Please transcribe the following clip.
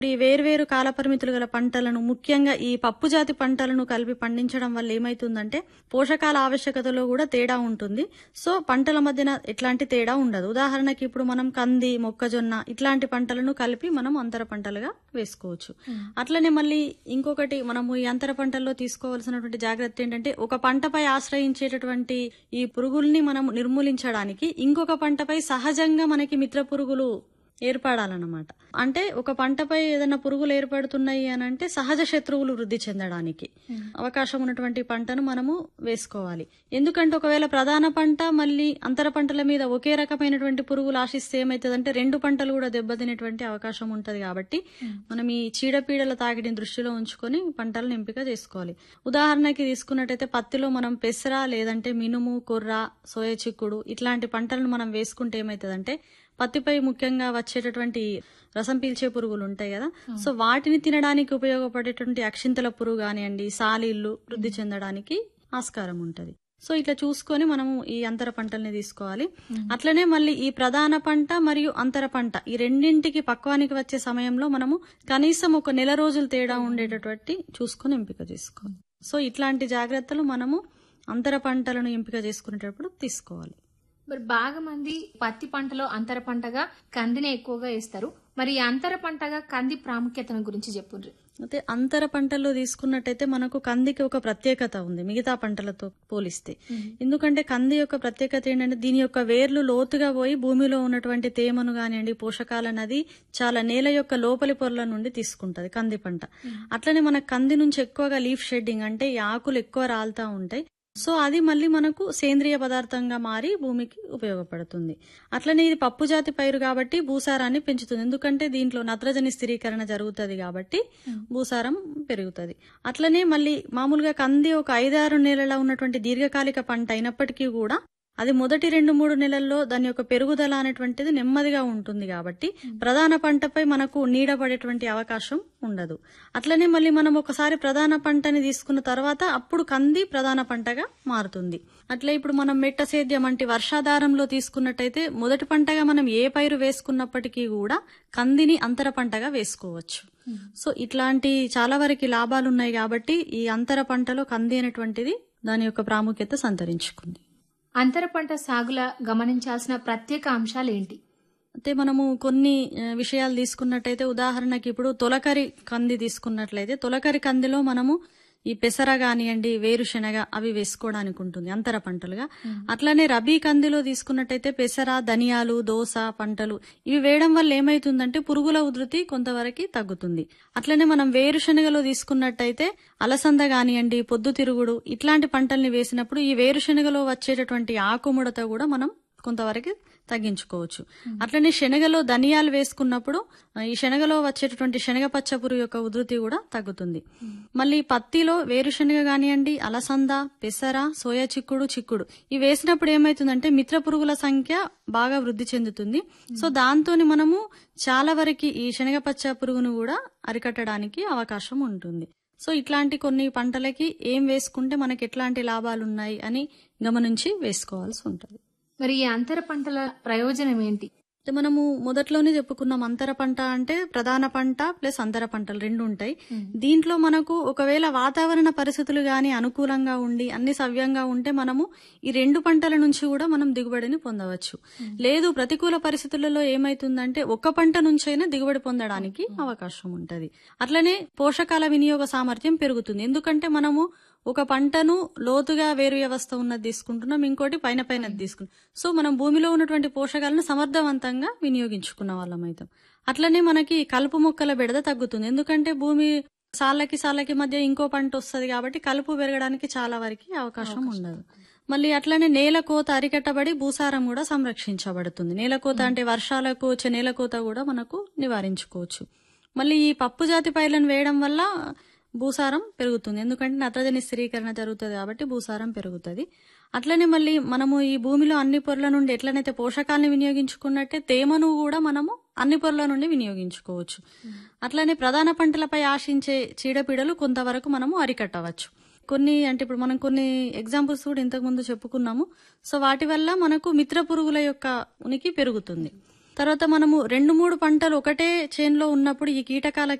ఈ వేర్వేరు కాల పరిమితులు గల పంటలను ముఖ్యంగా ఈ పప్పు జాతి పంటలను కలిపి పండించడం వల్ల ఏమైతుందంటే పోషకాల ఆవశ్యకతలో కూడా తేడా ఉంటుంది సో పంటల మధ్యన ఎట్లాంటి తేడా ఉండదు ఉదాహరణకి ఇప్పుడు మనం కంది మొక్కజొన్న ఇట్లాంటి పంటలను కలిపి మనం అంతర పంటలుగా వేసుకోవచ్చు అట్లనే మళ్ళీ ఇంకొకటి మనము ఈ అంతర పంటల్లో తీసుకోవాల్సినటువంటి జాగ్రత్త ఏంటంటే ఒక పంటపై ఆశ్రయించేటటువంటి ఈ పురుగుల్ని మనం నిర్మూలించడానికి ఇంకొక పంటపై సహజంగా మనకి మిత్ర పురుగులు ఏర్పడాలన్నమాట అంటే ఒక పంటపై ఏదైనా పురుగులు ఏర్పడుతున్నాయి అని అంటే సహజ శత్రువులు వృద్ధి చెందడానికి అవకాశం ఉన్నటువంటి పంటను మనము వేసుకోవాలి ఎందుకంటే ఒకవేళ ప్రధాన పంట మళ్ళీ అంతర పంటల మీద ఒకే రకమైనటువంటి పురుగులు ఆశిస్తే ఏమవుతుందంటే రెండు పంటలు కూడా దెబ్బతినేటువంటి అవకాశం ఉంటది కాబట్టి మనం ఈ చీడపీడల తాకిడిని దృష్టిలో ఉంచుకొని పంటలను ఎంపిక చేసుకోవాలి ఉదాహరణకి తీసుకున్నట్టయితే పత్తిలో మనం పెసర లేదంటే మినుము కొర్ర సోయ చిక్కుడు ఇట్లాంటి పంటలను మనం వేసుకుంటే ఏమవుతుందంటే పత్తిపై ముఖ్యంగా వచ్చేటటువంటి రసం పీల్చే పురుగులు ఉంటాయి కదా సో వాటిని తినడానికి ఉపయోగపడేటువంటి అక్షింతల పురుగు కానివ్వండి సాలీళ్ళు వృద్ధి చెందడానికి ఆస్కారం ఉంటది సో ఇట్లా చూసుకొని మనము ఈ అంతర పంటల్ని తీసుకోవాలి అట్లనే మళ్ళీ ఈ ప్రధాన పంట మరియు అంతర పంట ఈ రెండింటికి పక్వానికి వచ్చే సమయంలో మనము కనీసం ఒక నెల రోజులు తేడా ఉండేటటువంటి చూసుకొని ఎంపిక చేసుకోవాలి సో ఇట్లాంటి జాగ్రత్తలు మనము అంతర పంటలను ఎంపిక చేసుకునేటప్పుడు తీసుకోవాలి మరి బాగా మంది పత్తి పంటలో అంతర పంటగా కందిని ఎక్కువగా వేస్తారు మరి ఈ అంతర పంటగా కంది ప్రాముఖ్యతను గురించి చెప్పుండ్రి అయితే అంతర పంటల్లో తీసుకున్నట్టయితే మనకు కందికి ఒక ప్రత్యేకత ఉంది మిగతా పంటలతో పోలిస్తే ఎందుకంటే కంది యొక్క ప్రత్యేకత ఏంటంటే దీని యొక్క వేర్లు లోతుగా పోయి భూమిలో ఉన్నటువంటి తేమను కానివ్వండి పోషకాలను అది చాలా నేల యొక్క లోపలి పొరల నుండి తీసుకుంటది కంది పంట అట్లనే మన కంది నుంచి ఎక్కువగా లీఫ్ షెడ్డింగ్ అంటే ఈ ఆకులు ఎక్కువ రాలుతా ఉంటాయి సో అది మళ్ళీ మనకు సేంద్రియ పదార్థంగా మారి భూమికి ఉపయోగపడుతుంది అట్లనే ఇది పప్పు జాతి పైరు కాబట్టి భూసారాన్ని పెంచుతుంది ఎందుకంటే దీంట్లో నత్రజని స్థిరీకరణ జరుగుతుంది కాబట్టి భూసారం పెరుగుతుంది అట్లనే మళ్ళీ మామూలుగా కంది ఒక ఐదారు నెలల ఉన్నటువంటి దీర్ఘకాలిక పంట అయినప్పటికీ కూడా అది మొదటి రెండు మూడు నెలల్లో దాని యొక్క పెరుగుదల అనేటువంటిది నెమ్మదిగా ఉంటుంది కాబట్టి ప్రధాన పంటపై మనకు నీడపడేటువంటి అవకాశం ఉండదు అట్లనే మళ్ళీ మనం ఒకసారి ప్రధాన పంటని తీసుకున్న తర్వాత అప్పుడు కంది ప్రధాన పంటగా మారుతుంది అట్లా ఇప్పుడు మనం మెట్ట సేద్యం వంటి వర్షాధారంలో తీసుకున్నట్టయితే మొదటి పంటగా మనం ఏ పైరు వేసుకున్నప్పటికీ కూడా కందిని అంతర పంటగా వేసుకోవచ్చు సో ఇట్లాంటి చాలా వరకు లాభాలు ఉన్నాయి కాబట్టి ఈ అంతర పంటలో కంది అనేటువంటిది దాని యొక్క ప్రాముఖ్యత సంతరించుకుంది అంతర పంట సాగుల గమనించాల్సిన ప్రత్యేక అంశాలు ఏంటి అయితే మనము కొన్ని ఆ, విషయాలు తీసుకున్నట్టయితే ఉదాహరణకి ఇప్పుడు తొలకరి కంది తీసుకున్నట్లయితే తొలకరి కందిలో మనము ఈ పెసర కానివ్వండి వేరుశెనగ అవి వేసుకోవడానికి ఉంటుంది అంతర పంటలుగా అట్లనే రబీ కందిలో తీసుకున్నట్టయితే పెసర ధనియాలు దోస పంటలు ఇవి వేయడం వల్ల ఏమైతుందంటే పురుగుల ఉధృతి కొంతవరకు తగ్గుతుంది అట్లనే మనం వేరుశెనగలో తీసుకున్నట్టయితే అలసంద కానివ్వండి పొద్దుతిరుగుడు ఇట్లాంటి పంటల్ని వేసినప్పుడు ఈ వేరుశెనగలో వచ్చేటటువంటి ఆకుముడత కూడా మనం కొంతవరకు తగ్గించుకోవచ్చు అట్లనే శనగలో ధనియాలు వేసుకున్నప్పుడు ఆ, ఈ శనగలో వచ్చేటటువంటి శనగ పచ్చ పురుగు యొక్క ఉధృతి కూడా తగ్గుతుంది మళ్ళీ పత్తిలో వేరుశనగ కానివ్వండి అలసంద పెసర సోయా చిక్కుడు చిక్కుడు ఇవి వేసినప్పుడు ఏమైతుందంటే మిత్ర పురుగుల సంఖ్య బాగా వృద్ధి చెందుతుంది సో దాంతోని మనము చాలా వరకు ఈ శనగ పచ్చ పురుగును కూడా అరికట్టడానికి అవకాశం ఉంటుంది సో ఇట్లాంటి కొన్ని పంటలకి ఏం వేసుకుంటే మనకి ఎట్లాంటి లాభాలు ఉన్నాయి అని గమనించి వేసుకోవాల్సి ఉంటుంది మరి ఈ అంతర పంటల ప్రయోజనం ఏంటి అయితే మనము మొదట్లోనే చెప్పుకున్నాం అంతర పంట అంటే ప్రధాన పంట ప్లస్ అంతర పంటలు రెండు ఉంటాయి దీంట్లో మనకు ఒకవేళ వాతావరణ పరిస్థితులు గాని అనుకూలంగా ఉండి అన్ని సవ్యంగా ఉంటే మనము ఈ రెండు పంటల నుంచి కూడా మనం దిగుబడిని పొందవచ్చు లేదు ప్రతికూల పరిస్థితులలో ఏమైతుందంటే ఒక్క పంట నుంచైనా దిగుబడి పొందడానికి అవకాశం ఉంటది అట్లనే పోషకాల వినియోగ సామర్థ్యం పెరుగుతుంది ఎందుకంటే మనము ఒక పంటను లోతుగా వేరు వ్యవస్థ ఉన్నది తీసుకుంటున్నాం ఇంకోటి పైన పైన తీసుకుంటాం సో మనం భూమిలో ఉన్నటువంటి పోషకాలను సమర్థవంతంగా వినియోగించుకున్న వాళ్ళం అవుతాం అట్లనే మనకి కలుపు మొక్కల బెడద తగ్గుతుంది ఎందుకంటే భూమి సాళ్ళకి సాళ్ళకి మధ్య ఇంకో పంట వస్తుంది కాబట్టి కలుపు పెరగడానికి చాలా వరకు అవకాశం ఉండదు మళ్ళీ అట్లనే నేల కోత అరికట్టబడి భూసారం కూడా సంరక్షించబడుతుంది నేల కోత అంటే వర్షాలకు వచ్చే నేల కోత కూడా మనకు నివారించుకోవచ్చు మళ్ళీ ఈ పప్పు జాతి పైర్లను వేయడం వల్ల భూసారం పెరుగుతుంది ఎందుకంటే నత్రజని స్థిరీకరణ జరుగుతుంది కాబట్టి భూసారం పెరుగుతుంది అట్లనే మళ్ళీ మనము ఈ భూమిలో అన్ని పొరల నుండి ఎట్లనైతే పోషకాలను వినియోగించుకున్నట్టే తేమను కూడా మనము అన్ని పొరల నుండి వినియోగించుకోవచ్చు అట్లనే ప్రధాన పంటలపై ఆశించే చీడపీడలు కొంతవరకు మనము అరికట్టవచ్చు కొన్ని అంటే ఇప్పుడు మనం కొన్ని ఎగ్జాంపుల్స్ కూడా ఇంతకు ముందు చెప్పుకున్నాము సో వాటి వల్ల మనకు మిత్ర పురుగుల యొక్క ఉనికి పెరుగుతుంది తర్వాత మనము రెండు మూడు పంటలు ఒకటే చేన్లో ఉన్నప్పుడు ఈ కీటకాల